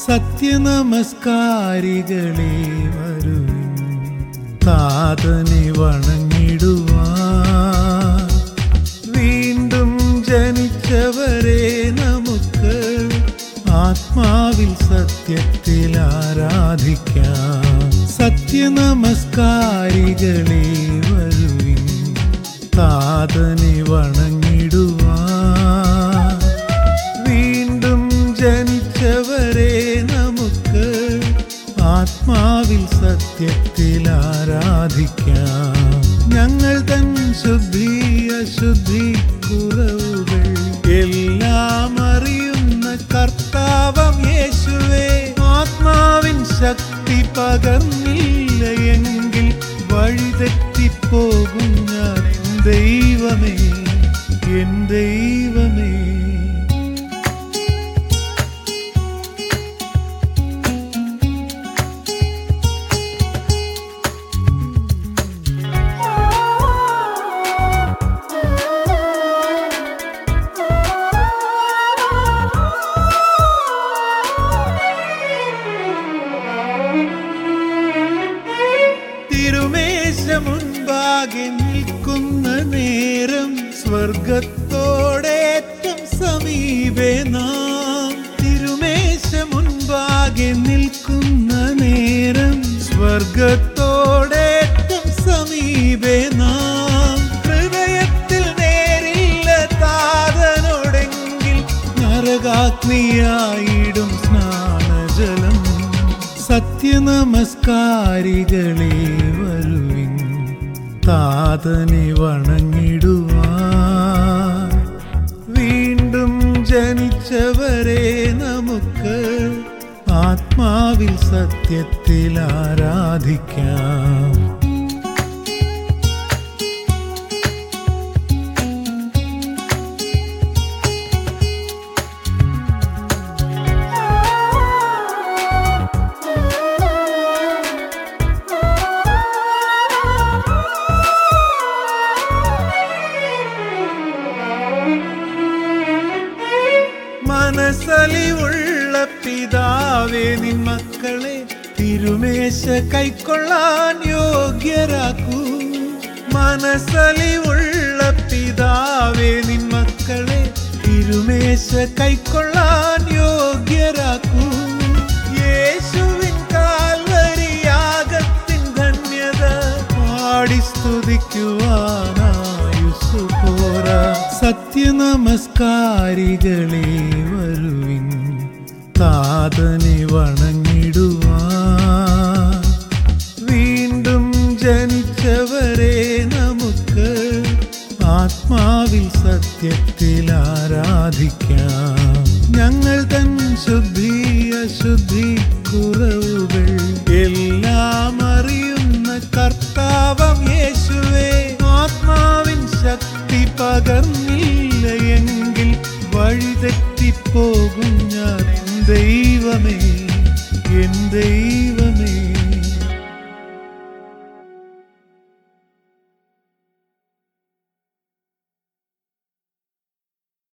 സത്യനമസ്കാരികളെ വരുവിൻ താതനെ വണങ്ങിടുവാൻ വീണ്ടും ജനിച്ചവരെ നമുക്ക് ആത്മാവിൽ സത്യത്തിൽ ആരാധിക്കാം സത്യനമസ്കാരികളെ വരുവിൻ താതനെ വണങ്ങിടുവാൻ വീണ്ടും ജനിച്ചവരെ നമുക്ക് ആത്മാവിൽ സത്യത്തിൽ ആരാധിക്കാം ഞങ്ങൾ തൻ ശുദ്ധി അശുദ്ധി കുറവുകൾ എല്ലാം അറിയുന്ന കർത്താവം യേശുവേ ആത്മാവിൻ ശക്തി പകർന്നില്ല എങ്കിൽ വഴിതെറ്റിപ്പോകും ഞാൻ എൻ ദൈവമേ എൻ ദൈവമേ തിരുമേശ മുൻപാകെ നിൽക്കുന്ന നേരം സ്വർഗത്തോടേറ്റം സമീപേ നാം തിരുമേശ മുൻപാകെ നിൽക്കുന്ന നേരം സ്വർഗത്തോടേറ്റം സമീപേ നാം ഹൃദയത്തിൽ നേരില്ല താതനോടെങ്കിൽ നരകാഗ്നിയായിടും സ്നാനജലം സത്യനമസ്കാരികളെ വരുവിൻ താതനെ വണങ്ങിടുവാൻ വീണ്ടും ജനിച്ചവരെ നമുക്ക് ആത്മാവിൽ സത്യത്തിൽ ആരാധിക്കാം മനസ്സലിവുള്ള പിതാവേ നിൻ മക്കളെ തിരുമേശ കൈക്കൊള്ളാൻ യോഗ്യരാക്കൂ മനസ്സലിവുള്ള പിതാവേ നിൻ മക്കളെ തിരുമേശ കൈക്കൊള്ളാൻ യോഗ്യരാക്കൂ യേശുവിൻ കാൽവരിയാകത്തിൻ ധന്യത പാടി സ്തുതിക്കുവാനായുസു പോരാ സത്യനമസ്കാരികളെ വരുവിൻ താതനെ വണങ്ങിടുവാൻ വീണ്ടും ജനിച്ചവരെ നമുക്ക് ആത്മാവിൽ സത്യത്തിൽ ആരാധിക്കാം ഞങ്ങൾ തൻ ശുദ്ധി അശുദ്ധി കുറവുകൾ എല്ലാം അറിയുന്ന കർത്താവം യേശുവേ ആത്മാവിൻ ശക്തി പകർന്നില്ല എങ്കിൽ വഴിതെറ്റിപ്പോകും ഞാൻ എൻ ദൈവമേ എൻ ദൈവമേ